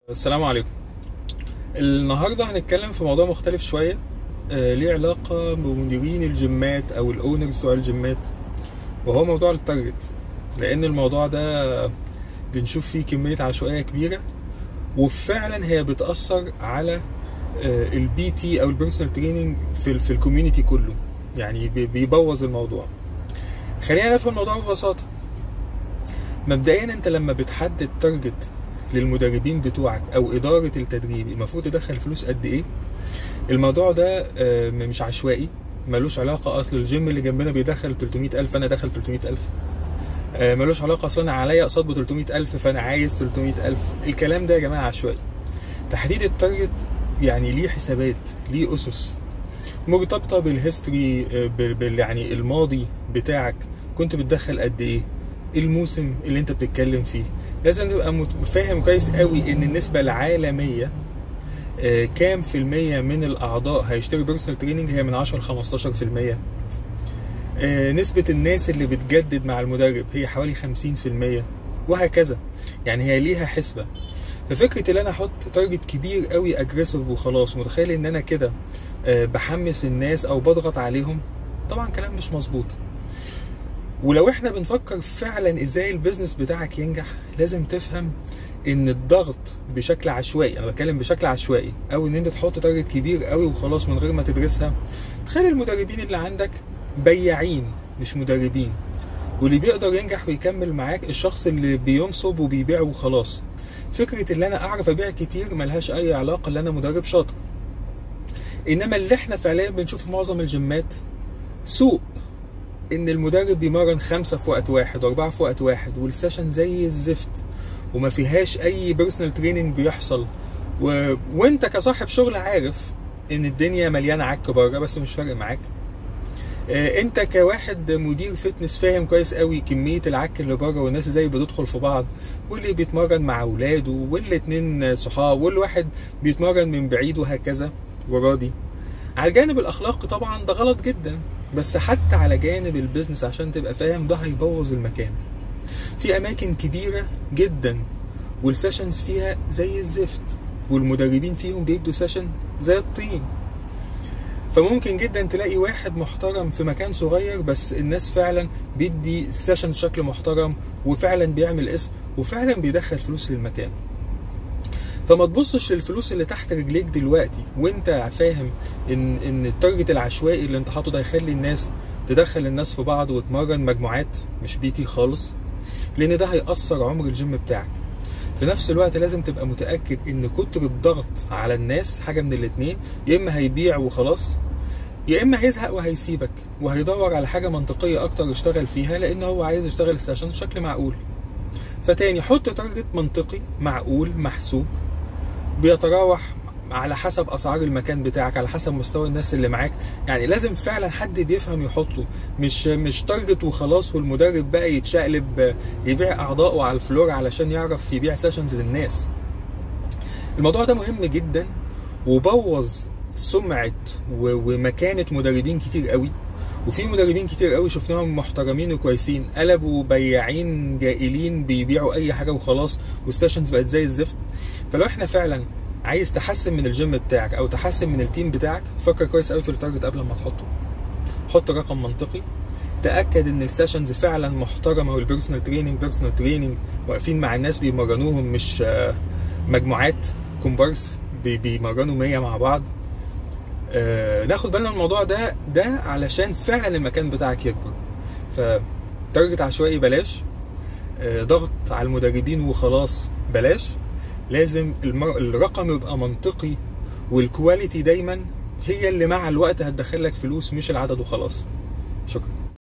السلام عليكم النهارده هنتكلم في موضوع مختلف شويه آه ليه علاقه بمديرين الجيمات او الاونرز بتوع الجيمات وهو موضوع التارجت لان الموضوع ده بنشوف فيه كميه عشوائيه كبيره وفعلا هي بتاثر على آه البي تي او البيرسونال تريننج في في الكوميونتي كله يعني بي- بيبوظ الموضوع خلينا نفهم الموضوع ببساطه مبدئيا انت لما بتحدد تارجت للمدربين بتوعك او اداره التدريب المفروض تدخل فلوس قد ايه الموضوع ده آه، مش عشوائي ملوش علاقه اصل الجيم اللي جنبنا بيدخل 300000 انا داخل 300000 آه، ملوش علاقه اصل انا عليا قصاد ب 300000 فانا عايز 300000 الكلام ده يا جماعه عشوائي تحديد التارجت يعني ليه حسابات ليه اسس مرتبطه بالهيستوري آه، بال بال- يعني الماضي بتاعك كنت بتدخل قد ايه الموسم اللي انت بتتكلم فيه لازم تبقى مت- فاهم كويس قوي ان النسبه العالميه آه، كام في المية من الأعضاء هيشتروا بيرسونال تريننج هي من 10 ل 15 في المية آه، نسبة الناس اللي بتجدد مع المدرب هي حوالي 50 في المية وهكذا يعني هي ليها حسبة ففكرة ان انا احط تارجت كبير قوي اجريسيف وخلاص متخيل ان انا كده آه، بحمس الناس او بضغط عليهم طبعا كلام مش مظبوط ولو احنا بنفكر فعلا ازاي البيزنس بتاعك ينجح لازم تفهم ان الضغط بشكل عشوائي انا بتكلم بشكل عشوائي او ان انت تحط تارجت كبير قوي وخلاص من غير ما تدرسها تخلي المدربين اللي عندك بياعين مش مدربين واللي بيقدر ينجح ويكمل معاك الشخص اللي بينصب وبيبيع وخلاص فكرة ان انا اعرف ابيع كتير ملهاش اي علاقة ان انا مدرب شاطر انما اللي احنا فعليا بنشوفه في معظم الجيمات سوق ان المدرب بيمرن خمسة في وقت واحد واربعة في وقت واحد والسيشن زي الزفت وما فيهاش اي بيرسونال تريننج بيحصل و... وانت كصاحب شغل عارف ان الدنيا مليانه عك بره بس مش فارق معاك آه، انت كواحد مدير فتنس فاهم كويس قوي كميه العك اللي بره والناس ازاي بتدخل في بعض واللي بيتمرن مع اولاده والاتنين صحاب والواحد بيتمرن من بعيد وهكذا وراضي على الجانب الاخلاقي طبعا ده غلط جدا بس حتى على جانب البيزنس عشان تبقى فاهم ده هيبوظ المكان في اماكن كبيره جدا والسيشنز فيها زي الزفت والمدربين فيهم بيدوا سيشن زي الطين فممكن جدا تلاقي واحد محترم في مكان صغير بس الناس فعلا بيدي سيشن بشكل محترم وفعلا بيعمل اسم وفعلا بيدخل فلوس للمكان فما تبصش للفلوس اللي تحت رجليك دلوقتي وانت فاهم ان ان التارجت العشوائي اللي انت حاطه ده هيخلي الناس تدخل الناس في بعض وتمرن مجموعات مش بي تي خالص لان ده هيأثر عمر الجيم بتاعك في نفس الوقت لازم تبقى متأكد ان كتر الضغط على الناس حاجة من الاتنين يا اما هيبيع وخلاص يا اما هيزهق وهيسيبك وهيدور على حاجة منطقية اكتر يشتغل فيها لان هو عايز يشتغل السيشن بشكل معقول فتاني حط تارجت منطقي معقول محسوب بيتراوح على حسب اسعار المكان بتاعك على حسب مستوى الناس اللي معاك يعني لازم فعلا حد بيفهم يحطه مش مش تارجت وخلاص والمدرب بقى يتشقلب يبيع اعضائه على الفلور علشان يعرف يبيع سيشنز للناس الموضوع ده مهم جدا وبوظ سمعة و- ومكانة مدربين كتير قوي وفي مدربين كتير قوي شفناهم محترمين وكويسين قلبوا بياعين جائلين بيبيعوا اي حاجه وخلاص والسيشنز بقت زي الزفت فلو احنا فعلا عايز تحسن من الجيم بتاعك او تحسن من التيم بتاعك فكر كويس قوي في التارجت قبل ما تحطه حط رقم منطقي تاكد ان السيشنز فعلا محترمه والبيرسونال تريننج بيرسونال تريننج واقفين مع الناس بيمرنوهم مش آه، مجموعات كومبارس بي- بيمرنوا 100 مع بعض آه، ناخد بالنا من الموضوع ده ده علشان فعلا المكان بتاعك يكبر فتارجت عشوائي بلاش آه، ضغط على المدربين وخلاص بلاش لازم المر... الرقم يبقى منطقي والكواليتي دايما هي اللي مع الوقت هتدخلك فلوس مش العدد وخلاص شكرا